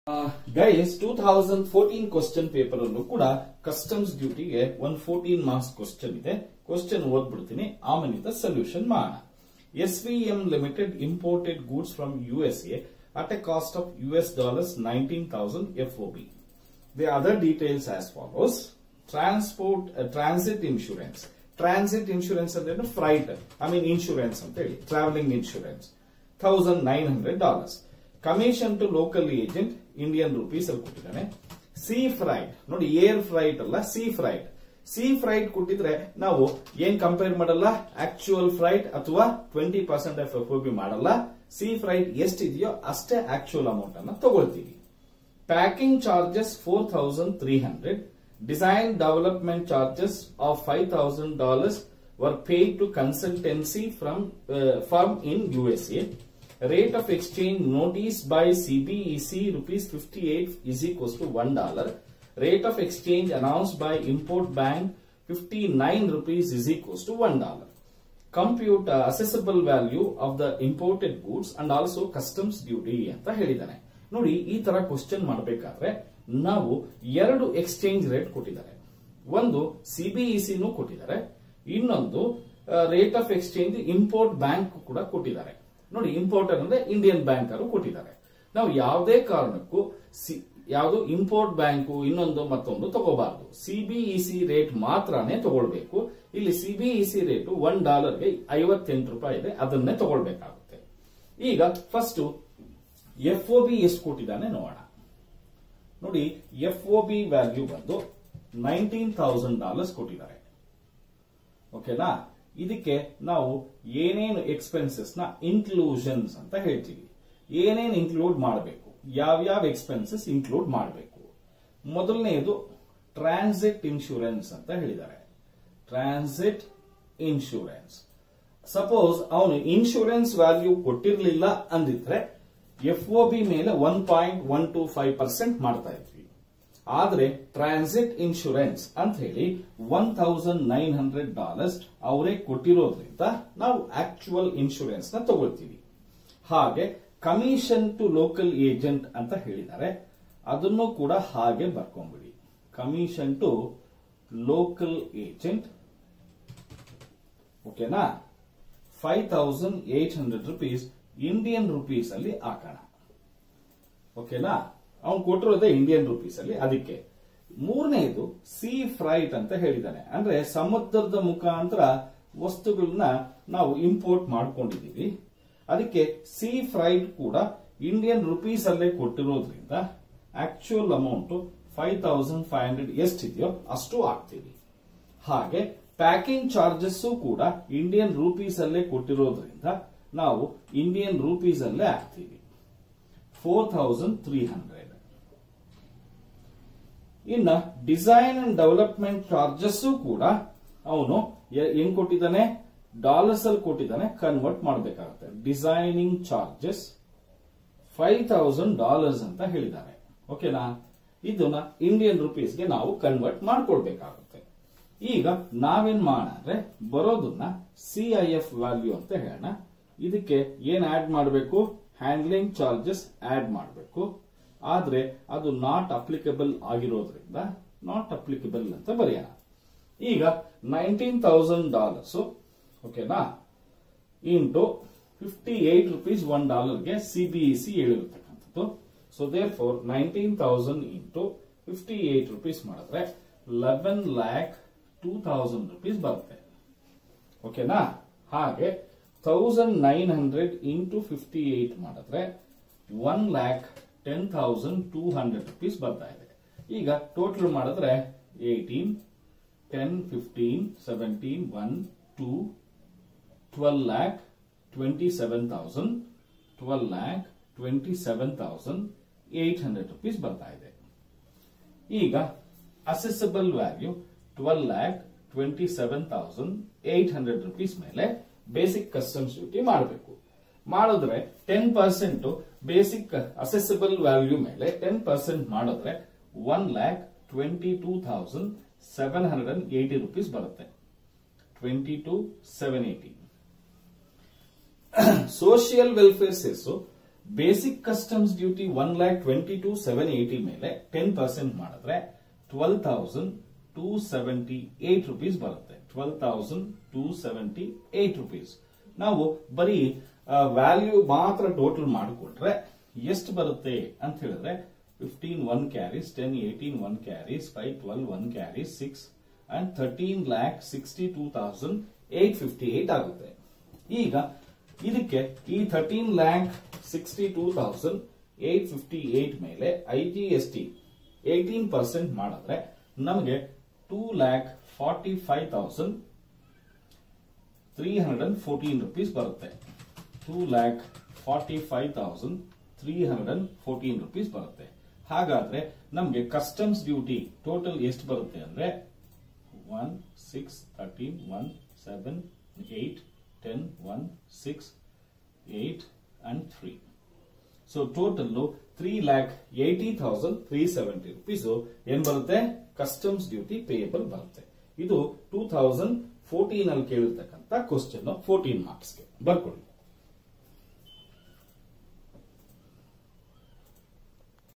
Guys two thousand fourteen question paper ಅಲ್ಲೂ ಕೂಡ customs ಡ್ಯೂಟಿಗೆ ಒಂದು ಫೋರ್ಟೀನ್ ಮಾರ್ಕ್ಸ್ ಕ್ವಶನ್ ಇದೆ ಕ್ವಶನ್ ಓದ್ಬಿಡ್ತೀನಿ ಆಮೇಲಿಂದ ಸೊಲ್ಯೂಷನ್ ಮಾಡೋಣ S V M limited imported goods from U S A at a cost of U S dollars nineteen thousand F O B the other details as follows transport transit insurance transit insurance ಅಂದ್ರೆ freight I mean insurance ಅಂತ ಹೇಳಿ travelling insurance thousand nine hundred dollars commission to local agent Indian rupees ಅಲ್ಲಿ ಕೊಟ್ಟಿದ್ದಾನೆ sea freight ನೋಡಿ air freight ಅಲ್ಲ sea freight sea freight ಕೊಟ್ಟಿದ್ರೆ ನಾವು ಏನ್ ಕಂಪೇರ್ ಮಾಡಲ್ಲ ಆಕ್ಚುಯಲ್ ಫ್ರೈಟ್ ಅಥವಾ twenty percent F F B ಮಾಡಲ್ಲ ಸಿ ಫ್ರೈಟ್ ಎಷ್ಟಿದೆಯೋ ಅಷ್ಟೇ ಆಕ್ಚುಯಲ್ ಅಮೌಂಟ್ ಅನ್ನ ತಗೊಳ್ತೀವಿ packing charges four thousand three hundred design development charges of five thousand dollars were paid to consultancy from uh, firm in USA. Rate of exchange noticed by CBEC rupees 58 is equals to one dollar. Rate of exchange announced by import bank 59 rupees is equals to one dollar. Compute uh, accessible value of the imported goods and also customs duty ಅಂತ ಹೇಳಿದ್ದಾನೆ ನೋಡಿ ಈ ತರ question ಮಾಡಬೇಕಾದ್ರೆ ನಾವು ಎರಡು exchange rate ಕೊಟ್ಟಿದ್ದಾರೆ ಒಂದು ಸಿಬಿಇಸಿನೂ ಕೊಟ್ಟಿದ್ದಾರೆ ಇನ್ನೊಂದು rate of exchange import bank ಕೂಡ ಕೊಟ್ಟಿದ್ದಾರೆ ನೋಡಿ ಇಂಪೋರ್ಟರ್ ಅಂದ್ರೆ ಇಂಡಿಯನ್ ಬ್ಯಾಂಕ್ ಅವರು ಕೊಟ್ಟಿದ್ದಾರೆ ನಾವು ಯಾವುದೇ ಕಾರಣಕ್ಕೂ ಯಾವುದು ಇಂಪೋರ್ಟ್ ಬ್ಯಾಂಕು ಇನ್ನೊಂದು ಮತ್ತೊಂದು ತಗೋಬಾರದು ಸಿಬಿಇಸಿ ರೇಟ್ ಮಾತ್ರನೇ ತಗೊಳ್ಬೇಕು ಇಲ್ಲಿ ಸಿಬಿಇಸಿ ರೇಟ್ ಒನ್ ಡಾಲರ್ಗೆ ಐವತ್ತೆಂಟು ರೂಪಾಯಿ ಇದೆ ಅದನ್ನೇ ತಗೊಳ್ಬೇಕಾಗುತ್ತೆ ಈಗ ಫಸ್ಟ್ ಎಫ್ ಒ ಬಿ ಎಷ್ಟು ಕೊಟ್ಟಿದ್ದಾನೆ ನೋಡೋಣ ನೋಡಿ ಎಫ್ ಒ ಬಿ ವ್ಯಾಲ್ಯೂ ಬಂದು ನೈನ್ಟೀನ್ ಥೌಸಂಡ್ ಡಾಲರ್ಸ್ ಕೊಟ್ಟಿದ್ದಾರೆ ಓಕೆನಾ ಇದಕ್ಕೆ ನಾವು ಏನೇನು ಎಕ್ಸ್ಪೆನ್ಸಸ್ ನ ಇನ್ಕ್ಲೂಷನ್ಸ್ ಅಂತ ಹೇಳ್ತೀವಿ ಏನೇನು ಇನ್ಕ್ಲೂಡ್ ಮಾಡಬೇಕು ಯಾವ್ಯಾವ ಎಕ್ಸ್ಪೆನ್ಸಸ್ ಇನ್ಕ್ಲೂಡ್ ಮಾಡಬೇಕು ಮೊದಲನೆಯದು ಟ್ರಾನ್ಸಿಟ್ ಇನ್ಶೂರೆನ್ಸ್ ಅಂತ ಹೇಳಿದ್ದಾರೆ ಟ್ರಾನ್ಸಿಟ್ ಇನ್ಶೂರೆನ್ಸ್ ಸಪೋಸ್ ಅವನು ಇನ್ಶೂರೆನ್ಸ್ ವ್ಯಾಲ್ಯೂ ಕೊಟ್ಟಿರಲಿಲ್ಲ ಅಂದಿದ್ರೆ ಎಫ್ ಒ ಬಿ ಮೇಲೆ one point one two five percent ಮಾಡ್ತಾ ಇದ್ವಿ ಆದ್ರೆ ಟ್ರಾನ್ಸಿಟ್ ಇನ್ಶೂರೆನ್ಸ್ ಅಂತ ಹೇಳಿ one thousand nine hundred dollars ಅವರೇ ಕೊಟ್ಟಿರೋದ್ರಿಂದ ನಾವು ಆಕ್ಚುಯಲ್ ಇನ್ಶೂರೆನ್ಸ್ ನ ತಗೊಳ್ತೀವಿ ಹಾಗೆ ಕಮಿಷನ್ ಟು ಲೋಕಲ್ ಏಜೆಂಟ್ ಅಂತ ಹೇಳಿದ್ದಾರೆ ಅದನ್ನು ಕೂಡ ಹಾಗೆ ಬರ್ಕೊಂಡ್ಬಿಡಿ ಕಮಿಷನ್ ಟು ಲೋಕಲ್ ಏಜೆಂಟ್ ಓಕೆನಾ five thousand eight hundred rupees Indian rupees ಅಲ್ಲಿ ಹಾಕೋಣ ಓಕೆನಾ ಅವನು ಕೊಟ್ಟಿರೋದೇ ಇಂಡಿಯನ್ ರುಪೀಸ್ ಅಲ್ಲಿ ಅದಕ್ಕೆ ಮೂರನೇದು ಸಿ ಫ್ರೈಟ್ ಅಂತ ಹೇಳಿದ್ದಾನೆ ಅಂದ್ರೆ ಸಮುದ್ರದ ಮುಖಾಂತರ ವಸ್ತುಗಳನ್ನ ನಾವು ಇಂಪೋರ್ಟ್ ಮಾಡ್ಕೊಂಡಿದೀವಿ ಅದಕ್ಕೆ ಸಿ ಫ್ರೈಟ್ ಕೂಡ ಇಂಡಿಯನ್ ರುಪೀಸ್ ಅಲ್ಲೇ ಕೊಟ್ಟಿರೋದ್ರಿಂದ actual amount five thousand five hundred ಎಷ್ಟಿದೆಯೋ ಅಷ್ಟು ಹಾಕ್ತೀವಿ ಹಾಗೆ ಪ್ಯಾಕಿಂಗ್ ಚಾರ್ಜಸ್ ಕೂಡ ಇಂಡಿಯನ್ ರೂಪೀಸ್ ಅಲ್ಲೇ ಕೊಟ್ಟಿರೋದ್ರಿಂದ ನಾವು ಇಂಡಿಯನ್ ರೂಪೀಸ್ ಅಲ್ಲೇ ಹಾಕ್ತೀವಿ ಫೋರ್ ಥೌಸಂಡ್ ತ್ರೀ ಹಂಡ್ರೆಡ್ ಇನ್ನ ಡಿಸೈನ್ ಅಂಡ್ ಡೆವಲಪ್ಮೆಂಟ್ ಚಾರ್ಜಸ್ ಕೂಡ ಅವನು ಏನ್ ಕೊಟ್ಟಿದ್ದಾನೆ ಡಾಲರ್ಸ್ ಅಲ್ಲಿ ಕೊಟ್ಟಿದ್ದಾನೆ ಕನ್ವರ್ಟ್ ಮಾಡಬೇಕಾಗುತ್ತೆ designing charges five thousand dollars ಅಂತ ಹೇಳಿದ್ದಾರೆ ಓಕೆನಾ ಇದನ್ನ ಇಂಡಿಯನ್ ರುಪೀಸ್ಗೆ ನಾವು ಕನ್ವರ್ಟ್ ಮಾಡ್ಕೊಳ್ಬೇಕಾಗುತ್ತೆ ಈಗ ನಾವೇನ್ ಮಾಡೋಣ ಬರೋದನ್ನ ಸಿ ಐ ಎಫ್ ವ್ಯಾಲ್ಯೂ ಅಂತ ಹೇಳೋಣ ಇದಕ್ಕೆ ಏನ್ ಆಡ್ ಮಾಡಬೇಕು ಹ್ಯಾಂಡ್ಲಿಂಗ್ ಚಾರ್ಜಸ್ ಆಡ್ ಮಾಡಬೇಕು ಆದ್ರೆ ಅದು ನಾಟ್ ಅಪ್ಲಿಕಬಲ್ ಆಗಿರೋದ್ರಿಂದ ನಾಟ್ ಅಪ್ಲಿಕಬಲ್ ಅಂತ ಬರೆಯೋಣ ಈಗ ನೈನ್ಟೀನ್ ತೌಸಂಡ್ ಡಾಲರ್ಸ್ ಓಕೆನಾ into fifty eight rupees one ಡಾಲರ್ಗೆ ಸಿಬಿಇಸಿ ಹೇಳಿರ್ತಕ್ಕಂಥದ್ದು so there four nineteen thousand into fifty eight rupees ಮಾಡಿದ್ರೆ eleven lakh two thousand rupees ಬರುತ್ತೆ ಓಕೆನಾ ಹಾಗೆ thousand nine hundred into fifty eight ಮಾಡಿದ್ರೆ one lakh ten thousand two hundred rupees ಬರ್ತಾ ಇದೆ ಈಗ ಟೋಟಲ್ ಮಾಡಿದ್ರೆ eighteen ten fifteen seventeen one two twelve lakh twenty seven thousand twelve lakh twenty seven thousand eight hundred rupees ಬರ್ತಾ ಇದೆ ಈಗ assessable value twelve lakh twenty seven thousand eight hundred rupees ಮೇಲೆ basic customs duty ಮಾಡಬೇಕು ಮಾಡಿದ್ರೆ ten percent basic assessable value ಮೇಲೆ ten percent ಮಾಡಿದ್ರೆ one lakh twenty two thousand seven hundred and eighty rupees ಬರುತ್ತೆ twenty two seven eighty social welfare cess basic customs duty one lakh twenty two seven eighty ಮೇಲೆ ten percent ಮಾಡಿದ್ರೆ twelve thousand two seventy eight rupees ಬರುತ್ತೆ twelve thousand two seventy eight rupees ನಾವು ಬರೀ value ಮಾತ್ರ total ಮಾಡಿಕೊಟ್ರೆ ಎಷ್ಟು ಬರುತ್ತೆ ಅಂತ ಹೇಳಿದ್ರೆ fifteen one carries ten eighteen one carries five twelve one carries six and thirteen lakh sixty two thousand eight fifty eight ಆಗುತ್ತೆ ಈಗ ಇದಕ್ಕೆ ಈ thirteen lakh sixty two thousand eight fifty eight ಮೇಲೆ I G S T eighteen percent ಮಾಡಿದ್ರೆ ನಮಗೆ two lakh forty five thousand three hundred and fourteen rupees ಬರುತ್ತೆ two lakh forty five thousand three hundred and fourteen rupees ಬರುತ್ತೆ ಹಾಗಾದ್ರೆ ನಮಗೆ customs duty total ಎಷ್ಟು ಬರುತ್ತೆ ಅಂದ್ರೆ one six thirteen one seven eight ten one six eight and three so total three lakh eighty thousand three seventy rupees ಏನ್ ಬರುತ್ತೆ customs duty payable ಬರುತ್ತೆ ಇದು ಟೂ ಥೌಸಂಡ್ ಫೋರ್ಟೀನ್ ಅಲ್ಲಿ ಕೇಳಿರ್ತಕ್ಕಂಥ ಕ್ವಶನ್ ಫೋರ್ಟೀನ್ ಮಾರ್ಕ್ಸ್ಗೆ ಬರ್ಕೊಳ್ಳಿ